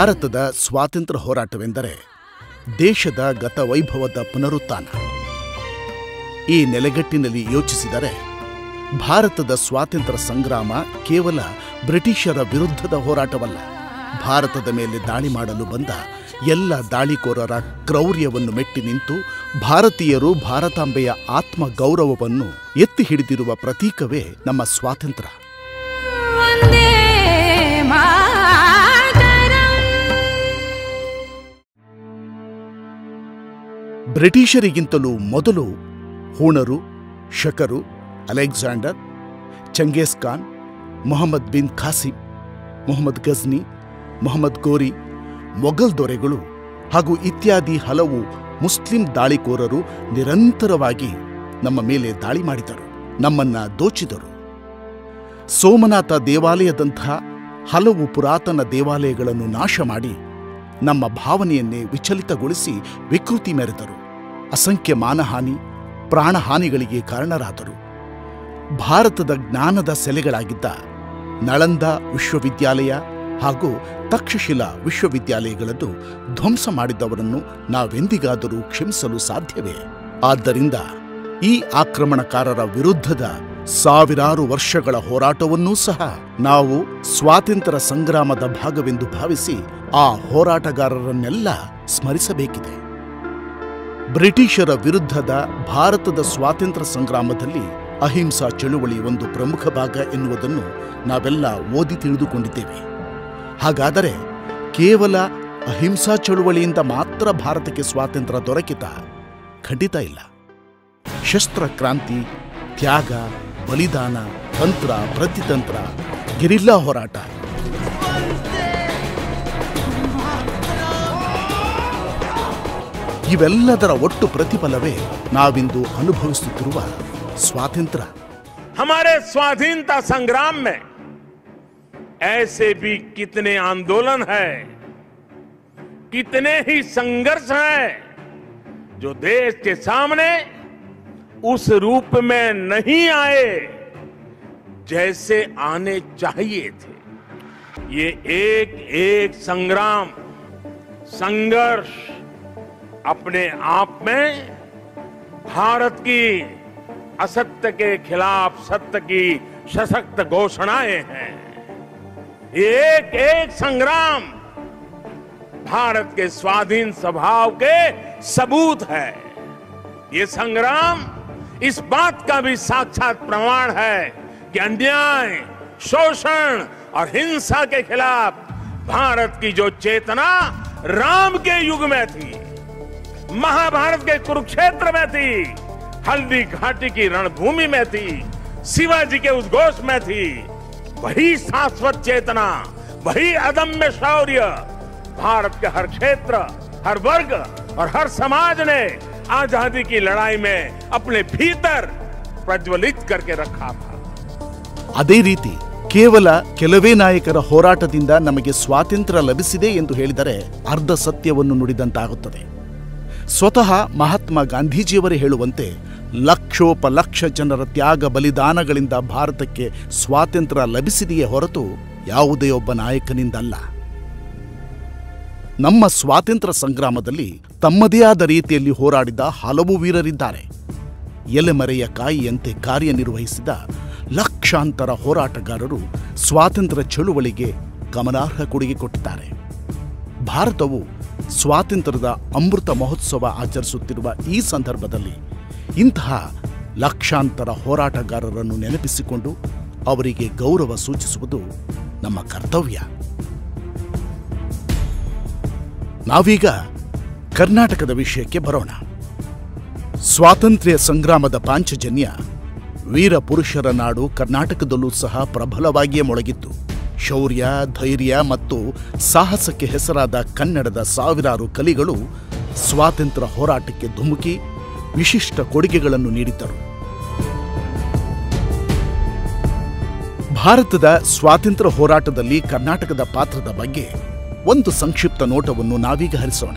ಭಾರತದ ಸ್ವಾತಂತ್ರ್ಯ ಹೋರಾಟವೆಂದರೆ ದೇಶದ ಗತವೈಭವದ ಪುನರುತ್ಥಾನ ಈ ನೆಲೆಗಟ್ಟಿನಲ್ಲಿ ಯೋಚಿಸಿದರೆ ಭಾರತದ ಸ್ವಾತಂತ್ರ್ಯ ಸಂಗ್ರಾಮ ಕೇವಲ ಬ್ರಿಟಿಷರ ವಿರುದ್ಧದ ಹೋರಾಟವಲ್ಲ ಭಾರತದ ಮೇಲೆ ದಾಳಿ ಮಾಡಲು ಬಂದ ಎಲ್ಲ ದಾಳಿಕೋರರ ಕ್ರೌರ್ಯವನ್ನು ಮೆಟ್ಟಿ ನಿಂತು ಭಾರತೀಯರು ಭಾರತಾಂಬೆಯ ಆತ್ಮ ಗೌರವವನ್ನು ಎತ್ತಿ ಹಿಡಿದಿರುವ ಪ್ರತೀಕವೇ ನಮ್ಮ ಸ್ವಾತಂತ್ರ್ಯ वन्दे मातरम् ಬ್ರಿಟಿಷರಿಗಿಂತಲೂ ಮೊದಲು ಹೂಣರು ಶಕರು Alexander Genghis Khan Muhammad bin Qasim Muhammad Ghazni Muhammad Ghori Mughal ದೊರೆಗಳು ಹಾಗೂ ಇತ್ಯಾದಿ ಹಲವು ಮುಸ್ಲಿಂ ದಾಳಿಕೋರರು ನಿರಂತರವಾಗಿ ನಮ್ಮ ಮೇಲೆ ದಾಳಿ ಮಾಡಿದರು ನಮ್ಮನ್ನ ದೋಚಿದರು ಸೋಮನಾಥ ದೇವಾಲಯದಂಥ ಹಲವು ಪುರಾತನ ದೇವಾಲಯಗಳನ್ನು ನಾಶ ಮಾಡಿ ನಮ್ಮ ಭಾವನೆಯನ್ನೇ ವಿಚಲಿತಗೊಳಿಸಿ ವಿಕೃತಿ ಮೆರೆದರು ಅಸಂಖ್ಯ ಮಾನಹಾನಿ ಪ್ರಾಣಹಾನಿಗಳಿಗೆ ಕಾರಣರಾದರು ಭಾರತದ ಜ್ಞಾನದ ಸೆಲೆಗಳಾಗಿದ್ದ ನಳಂದ ವಿಶ್ವವಿದ್ಯಾಲಯ ಹಾಗೂ ತಕ್ಷಶಿಲಾ ವಿಶ್ವವಿದ್ಯಾಲಯಗಳನ್ನು ಧ್ವಂಸ ಮಾಡಿದವರನ್ನು ನಾವೆಂದಿಗಾದರೂ ಕ್ಷಮಿಸಲು ಸಾಧ್ಯವೇ ಆದ್ದರಿಂದ ಈ ಆಕ್ರಮಣಕಾರರ ವಿರುದ್ಧದ ಸಾವಿರಾರು ವರ್ಷಗಳ ಹೋರಾಟವನ್ನೂ ಸಹ ನಾವು ಸ್ವಾತಂತ್ರ್ಯ ಸಂಗ್ರಾಮದ ಭಾಗವೆಂದು ಭಾವಿಸಿ ಆ ಹೋರಾಟಗಾರರನ್ನೆಲ್ಲ ಸ್ಮರಿಸಬೇಕಿದೆ ಬ್ರಿಟಿಷರ ವಿರುದ್ಧದ ಭಾರತದ ಸ್ವಾತಂತ್ರ್ಯ ಸಂಗ್ರಾಮದಲ್ಲಿ ಅಹಿಂಸಾ ಚಳುವಳಿ ಒಂದು ಪ್ರಮುಖ ಭಾಗ ಎನ್ನುವುದನ್ನು ನಾವೆಲ್ಲ ಓದಿ ತಿಳಿದುಕೊಂಡಿದ್ದೇವೆ ಹಾಗಾದರೆ ಕೇವಲ ಅಹಿಂಸಾ ಚಳುವಳಿಯಿಂದ ಮಾತ್ರ ಭಾರತಕ್ಕೆ ಸ್ವಾತಂತ್ರ್ಯ ದೊರಕಿತ ಖಂಡಿತ ಇಲ್ಲ ಶಸ್ತ್ರ ಕ್ರಾಂತಿ ತ್ಯಾಗ ಬಲಿದಾನ ತಂತ್ರ ಪ್ರತಿತಂತ್ರ ಗೆರಿಲ್ಲಾ ಹೋರಾಟ ಇವೆಲ್ಲದರ ಒಟ್ಟು ಪ್ರತಿಫಲವೇ ನಾವಿಂದು ಅನುಭವಿಸುತ್ತಿರುವ ಸ್ವಾತಂತ್ರ್ಯ हमारे स्वाधीनता संग्राम में ऐसे भी कितने आंदोलन हैं कितने ही संघर्ष हैं जो देश के सामने उस रूप में नहीं आए जैसे आने चाहिए थे ये एक एक संग्राम संघर्ष अपने आप में भारत की असत्य के खिलाफ सत्य की सशक्त घोषणाएं हैं ये एक एक संग्राम भारत के स्वाधीन स्वभाव के सबूत है ये संग्राम इस बात का भी साक्षात प्रमाण है कि अन्याय शोषण और हिंसा के खिलाफ भारत की जो चेतना राम के युग में थी महाभारत के कुरुक्षेत्र में थी हल्दी घाटी की रणभूमि में थी शिवाजी के उद्घोष में थी वही शाश्वत चेतना वही अदम्य शौर्य भारत के हर क्षेत्र हर वर्ग और हर समाज ने आजादी की लड़ाई में अपने भीतर प्रज्वलित करके रखा था ಅದೇ ರೀತಿ ಕೇವಲ ಕೆಲವೇ ನಾಯಕರ ಹೋರಾಟದಿಂದ ನಮಗೆ ಸ್ವಾತಂತ್ರ್ಯ ಲಭಿಸಿದೆ ಎಂದು ಹೇಳಿದರೆ ಅರ್ಧ ಸತ್ಯವನ್ನು ನುಡಿದಂತಾಗುತ್ತದೆ ಸ್ವತಃ ಮಹಾತ್ಮ ಗಾಂಧೀಜಿಯವರೇ ಹೇಳುವಂತೆ ಲಕ್ಷೋಪಲಕ್ಷ ಜನರ ತ್ಯಾಗ ಬಲಿದಾನಗಳಿಂದ ಭಾರತಕ್ಕೆ ಸ್ವಾತಂತ್ರ್ಯ ಲಭಿಸಿದೆಯೇ ಹೊರತು ಯಾವುದೇ ಒಬ್ಬ ನಾಯಕನಿಂದಲ್ಲ ನಮ್ಮ ಸ್ವಾತಂತ್ರ್ಯ ಸಂಗ್ರಾಮದಲ್ಲಿ ತಮ್ಮದೇ ಆದ ರೀತಿಯಲ್ಲಿ ಹೋರಾಡಿದ ಹಲವು ವೀರರಿದ್ದಾರೆ ಎಲೆಮರೆಯ ಕಾಯಿಯಂತೆ ಕಾರ್ಯನಿರ್ವಹಿಸಿದ ಲಕ್ಷಾಂತರ ಹೋರಾಟಗಾರರು ಸ್ವಾತಂತ್ರ್ಯ ಚಳುವಳಿಗೆ ಗಮನಾರ್ಹ ಕೊಡುಗೆ ಕೊಟ್ಟಿದ್ದಾರೆ ಭಾರತವು ಸ್ವಾತಂತ್ರ್ಯದ ಅಮೃತ ಮಹೋತ್ಸವ ಆಚರಿಸುತ್ತಿರುವ ಈ ಸಂದರ್ಭದಲ್ಲಿ ಇಂತಹ ಲಕ್ಷಾಂತರ ಹೋರಾಟಗಾರರನ್ನು ನೆನಪಿಸಿಕೊಂಡು ಅವರಿಗೆ ಗೌರವ ಸೂಚಿಸುವುದು ನಮ್ಮ ಕರ್ತವ್ಯ ನಾವೀಗ ಕರ್ನಾಟಕದ ವಿಷಯಕ್ಕೆ ಬರೋಣ ಸ್ವಾತಂತ್ರ್ಯ ಸಂಗ್ರಾಮದ ಪಾಂಚಜನ್ಯ ವೀರ ಪುರುಷರ ನಾಡು ಕರ್ನಾಟಕದಲ್ಲೂ ಸಹ ಪ್ರಬಲವಾಗಿಯೇ ಮೊಳಗಿತ್ತು ಶೌರ್ಯ ಧೈರ್ಯ ಮತ್ತು ಸಾಹಸಕ್ಕೆ ಹೆಸರಾದ ಕನ್ನಡದ ಸಾವಿರಾರು ಕಲಿಗಳು ಸ್ವಾತಂತ್ರ್ಯ ಹೋರಾಟಕ್ಕೆ ಧುಮುಕಿ ವಿಶಿಷ್ಟ ಕೊಡುಗೆಗಳನ್ನು ನೀಡಿದ್ದರು ಭಾರತದ ಸ್ವಾತಂತ್ರ್ಯ ಹೋರಾಟದಲ್ಲಿ ಕರ್ನಾಟಕದ ಪಾತ್ರದ ಬಗ್ಗೆ ಒಂದು ಸಂಕ್ಷಿಪ್ತ ನೋಟವನ್ನು ನಾವೀಗ ಹರಿಸೋಣ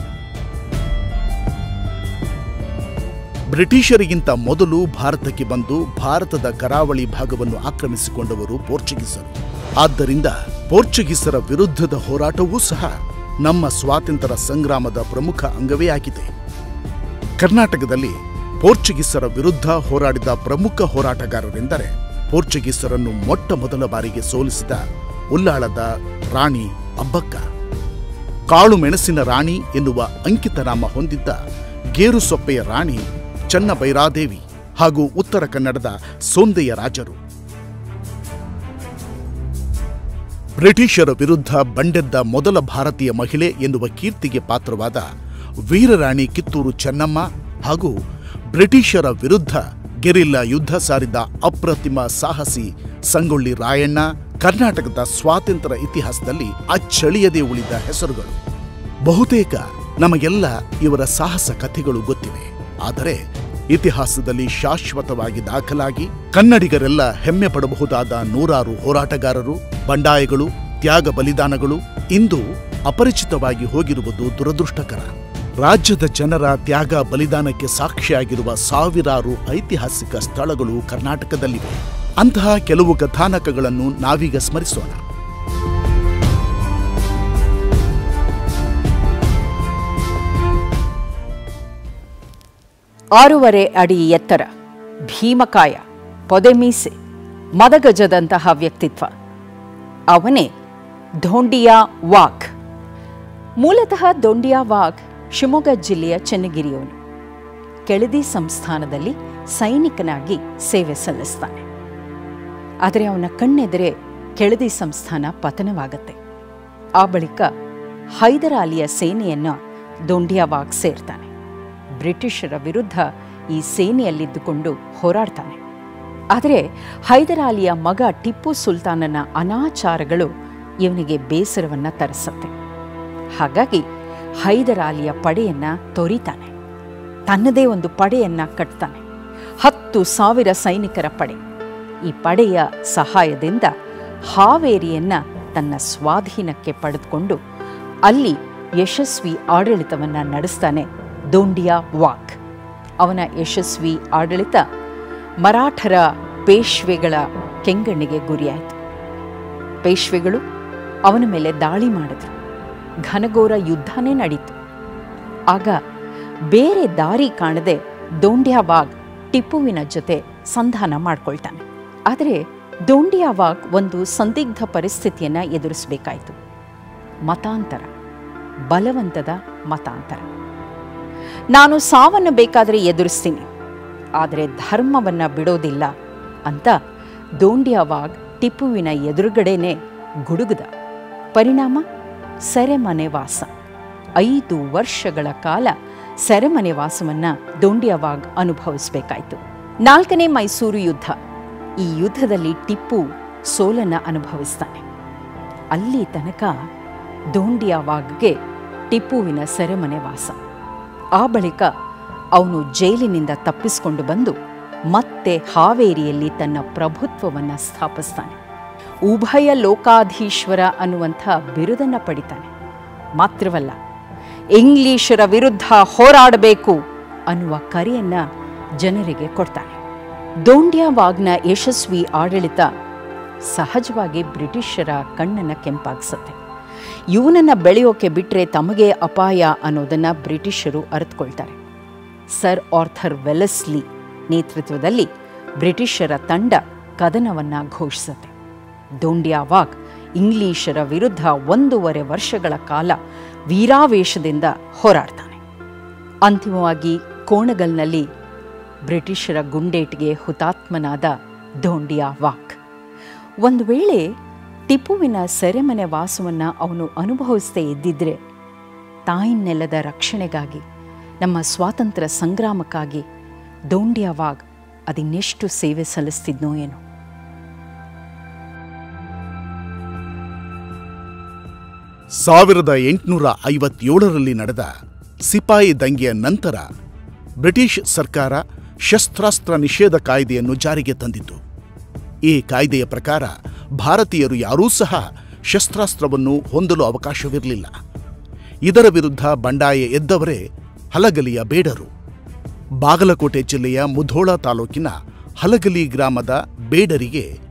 ಬ್ರಿಟಿಷರಿಗಿಂತ ಮೊದಲು ಭಾರತಕ್ಕೆ ಬಂದು ಭಾರತದ ಕರಾವಳಿ ಭಾಗವನ್ನು ಆಕ್ರಮಿಸಿಕೊಂಡವರು ಪೋರ್ಚುಗೀಸರು ಆದ್ದರಿಂದ ಪೋರ್ಚುಗೀಸರ ವಿರುದ್ಧದ ಹೋರಾಟವೂ ಸಹ ನಮ್ಮ ಸ್ವಾತಂತ್ರ್ಯ ಸಂಗ್ರಾಮದ ಪ್ರಮುಖ ಅಂಗವೇ ಆಗಿದೆ ಕರ್ನಾಟಕದಲ್ಲಿ ಪೋರ್ಚುಗೀಸರ ವಿರುದ್ಧ ಹೋರಾಡಿದ ಪ್ರಮುಖ ಹೋರಾಟಗಾರರೆಂದರೆ ಪೋರ್ಚುಗೀಸರನ್ನು ಮೊಟ್ಟ ಮೊದಲ ಬಾರಿಗೆ ಸೋಲಿಸಿದ ಉಲ್ಲಾಳದ ರಾಣಿ ಅಬ್ಬಕ್ಕ ಕಾಳು ಮೆಣಸಿನ ರಾಣಿ ಎನ್ನುವ ಅಂಕಿತನಾಮ ಹೊಂದಿದ್ದ ಗೇರುಸೊಪ್ಪೆಯ ರಾಣಿ ಚನ್ನಬೈರಾದೇವಿ ಹಾಗೂ ಉತ್ತರ ಕನ್ನಡದ ಸೋಂದೆಯ ರಾಜರು ಬ್ರಿಟಿಷರ ವಿರುದ್ಧ ಬಂಡೆದ್ದ ಮೊದಲ ಭಾರತೀಯ ಮಹಿಳೆ ಎನ್ನುವ ಕೀರ್ತಿಗೆ ಪಾತ್ರವಾದ ವೀರರಾಣಿ ಕಿತ್ತೂರು ಚೆನ್ನಮ್ಮ ಹಾಗೂ ಬ್ರಿಟಿಷರ ವಿರುದ್ಧ ಗೆರಿಲ್ಲಾ ಯುದ್ಧ ಸಾರಿದ ಅಪ್ರತಿಮ ಸಾಹಸಿ ಸಂಗೊಳ್ಳಿ ರಾಯಣ್ಣ ಕರ್ನಾಟಕದ ಸ್ವಾತಂತ್ರ್ಯ ಇತಿಹಾಸದಲ್ಲಿ ಅಚ್ಚಳಿಯದೆ ಉಳಿದ ಹೆಸರುಗಳು ಬಹುತೇಕ ನಮಗೆಲ್ಲ ಇವರ ಸಾಹಸ ಕಥೆಗಳು ಗೊತ್ತಿವೆ ಆದರೆ ಇತಿಹಾಸದಲ್ಲಿ ಶಾಶ್ವತವಾಗಿ ದಾಖಲಾಗಿ ಕನ್ನಡಿಗರೆಲ್ಲ ಹೆಮ್ಮೆ ಪಡಬಹುದಾದ ನೂರಾರು ಹೋರಾಟಗಾರರು ಬಂಡಾಯಗಳು ತ್ಯಾಗ ಬಲಿದಾನಗಳು ಇಂದು ಅಪರಿಚಿತವಾಗಿ ಹೋಗಿರುವುದು ದುರದೃಷ್ಟಕರ ರಾಜ್ಯದ ಜನರ ತ್ಯಾಗ ಬಲಿದಾನಕ್ಕೆ ಸಾಕ್ಷಿಯಾಗಿರುವ ಸಾವಿರಾರು ಐತಿಹಾಸಿಕ ಸ್ಥಳಗಳು ಕರ್ನಾಟಕದಲ್ಲಿವೆ ಅಂತಹ ಕೆಲವು ಕಥಾನಕಗಳನ್ನು ನಾವೀಗ ಸ್ಮರಿಸೋಣ ಆರೂವರೆ ಅಡಿ ಎತ್ತರ ಭೀಮಕಾಯ ಪೊದೆಮೀಸೆ ಮದಗಜದಂತಹ ವ್ಯಕ್ತಿತ್ವ ಅವನೇ ಧೋಂಡಿಯಾ ವಾಘ್ ಮೂಲತಃ ದೊಂಡಿಯಾ ವಾಘ್ ಶಿವಮೊಗ್ಗ ಜಿಲ್ಲೆಯ ಚೆನ್ನಗಿರಿಯವನು ಕೆಳದಿ ಸಂಸ್ಥಾನದಲ್ಲಿ ಸೈನಿಕನಾಗಿ ಸೇವೆ ಸಲ್ಲಿಸ್ತಾನೆ ಆದರೆ ಅವನ ಕಣ್ಣೆದರೆ ಕೆಳದಿ ಸಂಸ್ಥಾನ ಪತನವಾಗತ್ತೆ ಆ ಬಳಿಕ ಹೈದರಾಲಿಯ ಸೇನೆಯನ್ನ ದೊಂಡಿಯಾವಾಗ್ ಸೇರ್ತಾನೆ ಬ್ರಿಟಿಷರ ವಿರುದ್ಧ ಈ ಸೇನೆಯಲ್ಲಿದ್ದುಕೊಂಡು ಹೋರಾಡ್ತಾನೆ ಆದರೆ ಹೈದರಾಲಿಯ ಮಗ ಟಿಪ್ಪು ಸುಲ್ತಾನನ ಅನಾಚಾರಗಳು ಇವನಿಗೆ ಬೇಸರವನ್ನ ತರಿಸತ್ತೆ ಹಾಗಾಗಿ ಹೈದರಾಲಿಯ ಪಡೆಯನ್ನ ತೊರಿತಾನೆ ತನ್ನದೇ ಒಂದು ಪಡೆಯನ್ನ ಕಟ್ತಾನೆ ಹತ್ತು ಸಾವಿರ ಸೈನಿಕರ ಪಡೆ ಈ ಪಡೆಯ ಸಹಾಯದಿಂದ ಹಾವೇರಿಯನ್ನ ತನ್ನ ಸ್ವಾಧೀನಕ್ಕೆ ಪಡೆದುಕೊಂಡು ಅಲ್ಲಿ ಯಶಸ್ವಿ ಆಡಳಿತವನ್ನ ನಡೆಸ್ತಾನೆ ದೋಂಡಿಯಾ ವಾಕ್ ಅವನ ಯಶಸ್ವಿ ಆಡಳಿತ ಮರಾಠರ ಪೇಶ್ವೆಗಳ ಕೆಂಗಣ್ಣಿಗೆ ಗುರಿಯಾಯಿತು ಪೇಶ್ವೆಗಳು ಅವನ ಮೇಲೆ ದಾಳಿ ಮಾಡಿದ್ರು ಘನಘೋರ ಯುದ್ಧನೇ ನಡೀತು ಆಗ ಬೇರೆ ದಾರಿ ಕಾಣದೆ ದೋಂಡ್ಯಾವಾಗ್ ಟಿಪ್ಪುವಿನ ಜೊತೆ ಸಂಧಾನ ಮಾಡ್ಕೊಳ್ತಾನೆ ಆದರೆ ದೋಂಡಿಯಾವಾಗ್ ಒಂದು ಸಂದಿಗ್ಧ ಪರಿಸ್ಥಿತಿಯನ್ನ ಎದುರಿಸಬೇಕಾಯಿತು ಮತಾಂತರ ಬಲವಂತದ ಮತಾಂತರ ನಾನು ಸಾವನ್ನು ಬೇಕಾದರೆ ಎದುರಿಸ್ತೀನಿ ಆದರೆ ಧರ್ಮವನ್ನ ಬಿಡೋದಿಲ್ಲ ಅಂತ ದೋಂಡಿಯಾವಾಗ್ ಟಿಪ್ಪುವಿನ ಎದುರುಗಡೆನೆ ಗುಡುಗುದ ಪರಿಣಾಮ ಸೆರೆಮನೆ ವಾಸ ಐದು ವರ್ಷಗಳ ಕಾಲ ಸೆರೆಮನೆ ವಾಸವನ್ನ ದೋಂಡಿಯಾವಾಗ್ ಅನುಭವಿಸಬೇಕಾಯಿತು ನಾಲ್ಕನೇ ಮೈಸೂರು ಯುದ್ಧ ಈ ಯುದ್ಧದಲ್ಲಿ ಟಿಪ್ಪು ಸೋಲನ್ನ ಅನುಭವಿಸ್ತಾನೆ ಅಲ್ಲಿ ತನಕ ದೋಂಡಿಯಾವಾಗ್ಗೆ ಟಿಪ್ಪುವಿನ ಸೆರೆಮನೆ ವಾಸ ಆ ಬಳಿಕ ಅವನು ಜೈಲಿನಿಂದ ತಪ್ಪಿಸಿಕೊಂಡು ಬಂದು ಮತ್ತೆ ಹಾವೇರಿಯಲ್ಲಿ ತನ್ನ ಪ್ರಭುತ್ವವನ್ನ ಸ್ಥಾಪಿಸ್ತಾನೆ ಉಭಯ ಲೋಕಾಧೀಶ್ವರ ಅನ್ನುವಂಥ ಬಿರುದನ್ನ ಪಡಿತಾನೆ ಮಾತ್ರವಲ್ಲ ಇಂಗ್ಲಿಷರ ವಿರುದ್ಧ ಹೋರಾಡಬೇಕು ಅನ್ನುವ ಕರೆಯನ್ನ ಜನರಿಗೆ ಕೊಡ್ತಾನೆ ದೋಂಡ್ಯಾವಾಗ್ನ ಯಶಸ್ವಿ ಆಡಳಿತ ಸಹಜವಾಗಿ ಬ್ರಿಟಿಷರ ಕಣ್ಣನ್ನ ಕೆಂಪಾಗಿಸುತ್ತೆ ಇವನನ್ನ ಬೆಳೆಯೋಕೆ ಬಿಟ್ರೆ ತಮಗೆ ಅಪಾಯ ಅನ್ನೋದನ್ನ ಬ್ರಿಟಿಷರು ಅರಿತುಕೊಳ್ತಾರೆ ಸರ್ ಆರ್ಥರ್ ವೆಲೆಸ್ಲಿ ನೇತೃತ್ವದಲ್ಲಿ ಬ್ರಿಟಿಷರ ತಂಡ ಕದನವನ್ನ ಘೋಷಿಸುತ್ತೆ ದೋಂಡ್ಯಾವಾಗ್ ಇಂಗ್ಲಿಷರ ವಿರುದ್ಧ ಒಂದೂವರೆ ವರ್ಷಗಳ ಕಾಲ ವೀರಾವೇಶದಿಂದ ಹೋರಾಡ್ತಾನೆ ಅಂತಿಮವಾಗಿ ಕೋಣಗಲ್ನಲ್ಲಿ ಬ್ರಿಟಿಷರ ಗುಂಡೇಟಿಗೆ ಹುತಾತ್ಮನಾದ ದೋಂಡಿಯಾವಾಗ್ ಒಂದು ವೇಳೆ ಟಿಪ್ಪುವಿನ ಸೆರೆಮನೆ ವಾಸವನ್ನು ಅವನು ಅನುಭವಿಸದೇ ಇದ್ದಿದ್ರೆ ತಾಯಿನೆಲದ ರಕ್ಷಣೆಗಾಗಿ ನಮ್ಮ ಸ್ವಾತಂತ್ರ್ಯ ಸಂಗ್ರಾಮಕ್ಕಾಗಿ ದೋಂಡಿಯಾವಾಗ್ ಅದಿನ್ನೆಷ್ಟು ಸೇವೆ ಸಲ್ಲಿಸ್ತಿದ್ನೋ ಏನೋ ಸಾವಿರದ ಎಂಟುನೂರ ಐವತ್ತೇಳರಲ್ಲಿ ನಡೆದ ಸಿಪಾಯಿ ದಂಗೆಯ ನಂತರ ಬ್ರಿಟಿಷ್ ಸರ್ಕಾರ ಶಸ್ತ್ರಾಸ್ತ್ರ ನಿಷೇಧ ಕಾಯ್ದೆಯನ್ನು ಜಾರಿಗೆ ತಂದಿತು ಈ ಕಾಯ್ದೆಯ ಪ್ರಕಾರ ಭಾರತೀಯರು ಯಾರೂ ಸಹ ಶಸ್ತ್ರಾಸ್ತ್ರವನ್ನು ಹೊಂದಲು ಅವಕಾಶವಿರಲಿಲ್ಲ ಇದರ ವಿರುದ್ಧ ಬಂಡಾಯ ಎದ್ದವರೇ ಹಲಗಲಿಯ ಬೇಡರು ಬಾಗಲಕೋಟೆ ಜಿಲ್ಲೆಯ ಮುಧೋಳ ತಾಲೂಕಿನ ಹಲಗಲಿ ಗ್ರಾಮದ ಬೇಡರಿಗೆ